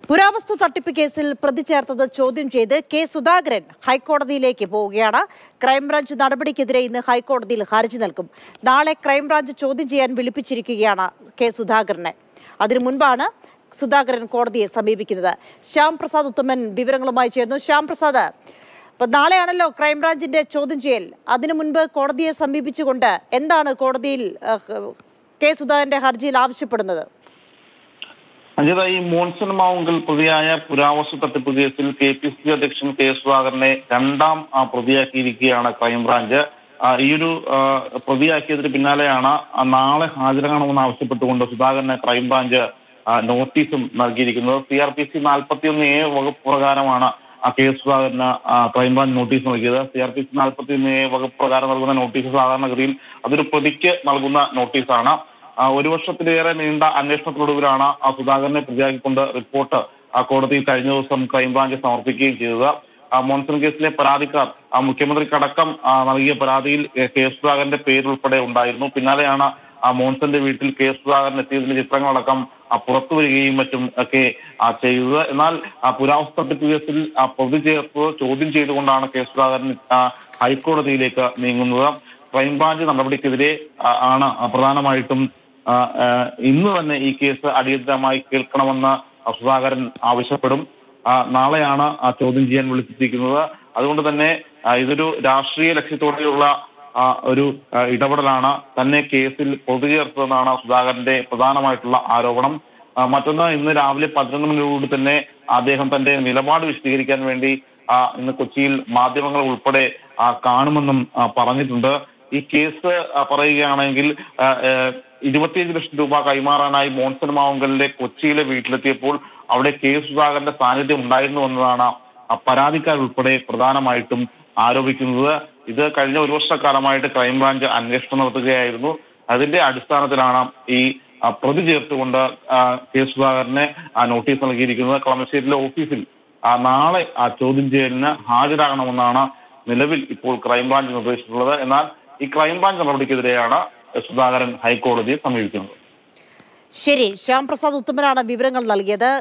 പുരാവസ്തു തട്ടിപ്പ് കേസിൽ പ്രതി ചേർത്തത് ചോദ്യം ചെയ്ത് കെ സുധാകരൻ ഹൈക്കോടതിയിലേക്ക് പോവുകയാണ് ക്രൈംബ്രാഞ്ച് നടപടിക്കെതിരെ ഇന്ന് ഹൈക്കോടതിയിൽ ഹർജി നൽകും നാളെ ക്രൈംബ്രാഞ്ച് ചോദ്യം ചെയ്യാൻ വിളിപ്പിച്ചിരിക്കുകയാണ് കെ സുധാകരനെ അതിനു മുൻപാണ് സുധാകരൻ കോടതിയെ സമീപിക്കുന്നത് ശ്യാം പ്രസാദ് ഉത്തമൻ വിവരങ്ങളുമായി ചേർന്നു ശ്യാം പ്രസാദ് അപ്പൊ നാളെയാണല്ലോ ക്രൈംബ്രാഞ്ചിന്റെ ചോദ്യം ചെയ്യൽ അതിനു മുൻപ് കോടതിയെ സമീപിച്ചുകൊണ്ട് എന്താണ് കോടതിയിൽ അഹ്, കെ സുധാകരന്റെ ഹർജിയിൽ ആവശ്യപ്പെടുന്നത് അജിത ഈ മോൺസൺ മാവുങ്കൽ പ്രതിയായ പുരാവസ്തു തട്ടിപ്പ് കേസിൽ കെ പി സി അധ്യക്ഷൻ കെ സുധാകരനെ രണ്ടാം ആ, പ്രതിയാക്കിയിരിക്കുകയാണ് ക്രൈംബ്രാഞ്ച് ആ, ഈ ഒരു ആ, പ്രതിയാക്കിയതിന് പിന്നാലെയാണ് ആ, നാളെ ഹാജരാകണമെന്ന് ആവശ്യപ്പെട്ടുകൊണ്ട് സുധാകരന് ക്രൈംബ്രാഞ്ച് ആ, നോട്ടീസും നൽകിയിരിക്കുന്നത് സി ആർ പി സി നാൽപ്പത്തിയൊന്ന് എ വകുപ്പ് പ്രകാരമാണ് ആ കെ സുധാകരന് ആ, ക്രൈംബ്രാഞ്ച് നോട്ടീസ് നൽകിയത് സി ആർ പി സി നാൽപ്പത്തിയൊന്ന് എ വകുപ്പ് പ്രകാരം നൽകുന്ന നോട്ടീസ് സാധാരണഗതിയിൽ അതൊരു പ്രതിക്ക് നൽകുന്ന നോട്ടീസാണ് ആ, ഒരു വർഷത്തിലേറെ നീണ്ട അന്വേഷണത്തിനൊടുവിലാണ് ആ സുധാകരനെ പ്രതിയാക്കിക്കൊണ്ട് റിപ്പോർട്ട് ആ കോടതിയിൽ കഴിഞ്ഞ ദിവസം ക്രൈംബ്രാഞ്ച് സമർപ്പിക്കുകയും ചെയ്തത് ആ മോൺസൺ കേസിലെ പരാതിക്കാർ ആ മുഖ്യമന്ത്രിക്കടക്കം ആ, നൽകിയ പരാതിയിൽ എ, കെ സുധാകരന്റെ പേരുൾപ്പെടെ ഉണ്ടായിരുന്നു പിന്നാലെയാണ് ആ മോൺസന്റെ വീട്ടിൽ കെ സുധാകരൻ എത്തിയതിന്റെ ചിത്രങ്ങളടക്കം ആ, പുറത്തു വരികയും മറ്റും ഒക്കെ ആ, ചെയ്തത് എന്നാൽ ആ, പുരാവസ്തു തട്ടിപ്പ് കേസിൽ ആ, പ്രതി ചേർത്ത് ചോദ്യം ചെയ്തുകൊണ്ടാണ് കെ സുധാകരൻ ആ, ഹൈക്കോടതിയിലേക്ക് നീങ്ങുന്നത് ക്രൈംബ്രാഞ്ച് നടപടിക്കെതിരെ ആ, ആണ് പ്രധാനമായിട്ടും ആ, ആ, ഇന്ന് തന്നെ ഈ കേസ് അടിയന്തരമായി കേൾക്കണമെന്ന് സുധാകരൻ ആവശ്യപ്പെടും ആ, നാളെയാണ് ആ ചോദ്യം ചെയ്യാൻ വിളിച്ചിരിക്കുന്നത് അതുകൊണ്ട് തന്നെ ആ, ഇതൊരു രാഷ്ട്രീയ ലക്ഷ്യത്തോടെയുള്ള ആ, ഒരു ആ, ഇടപെടലാണ് തന്നെ കേസിൽ പ്രതി ചേർത്തതെന്നാണ് സുധാകരന്റെ പ്രധാനമായിട്ടുള്ള ആരോപണം ആ, മറ്റൊന്ന് ഇന്ന് രാവിലെ പതിനൊന്ന് മണിയോട് തന്നെ അദ്ദേഹം തന്റെ നിലപാട് വിശദീകരിക്കാൻ വേണ്ടി ആ, ഇന്ന് കൊച്ചിയിൽ മാധ്യമങ്ങൾ ഉൾപ്പെടെ ആ, കാണുമെന്നും ആ, പറഞ്ഞിട്ടുണ്ട് ഈ കേസ് ആ, പറയുകയാണെങ്കിൽ ആ, ഏ, ഇരുപത്തിയഞ്ച് ലക്ഷം രൂപ കൈമാറാനായി മോൺസൺ മാവുങ്കലിലെ കൊച്ചിയിലെ വീട്ടിലെത്തിയപ്പോൾ അവിടെ കെ സുധാകരന്റെ സാന്നിധ്യം ഉണ്ടായിരുന്നു എന്നതാണ് ആ പരാതിക്കാർ ഉൾപ്പെടെ പ്രധാനമായിട്ടും ആരോപിക്കുന്നത് ഇത് കഴിഞ്ഞ ഒരു വർഷക്കാലമായിട്ട് ക്രൈംബ്രാഞ്ച് അന്വേഷണം നടത്തുകയായിരുന്നു അതിന്റെ അടിസ്ഥാനത്തിലാണ് ഈ ആ, പ്രതി ചേർത്തുകൊണ്ട് ആ, കെ സുധാകരനെ ആ നോട്ടീസ് നൽകിയിരിക്കുന്നത് കളമശ്ശേരിയിലെ ഓഫീസിൽ ആ, നാളെ ആ ചോദ്യം ചെയ്യലിന് ഹാജരാകണമെന്നാണ് നിലവിൽ ഇപ്പോൾ ക്രൈംബ്രാഞ്ച് നിർദ്ദേശിച്ചിട്ടുള്ളത് എന്നാൽ ഈ ക്രൈംബ്രാഞ്ച് നടപടിക്കെതിരെയാണ് സുധാകരൻ ഹൈക്കോടതിയെ സമീപിക്കുന്നത് ശരി ശ്യാം പ്രസാദ് ഉത്തമനാണ് വിവരങ്ങൾ നൽകിയത്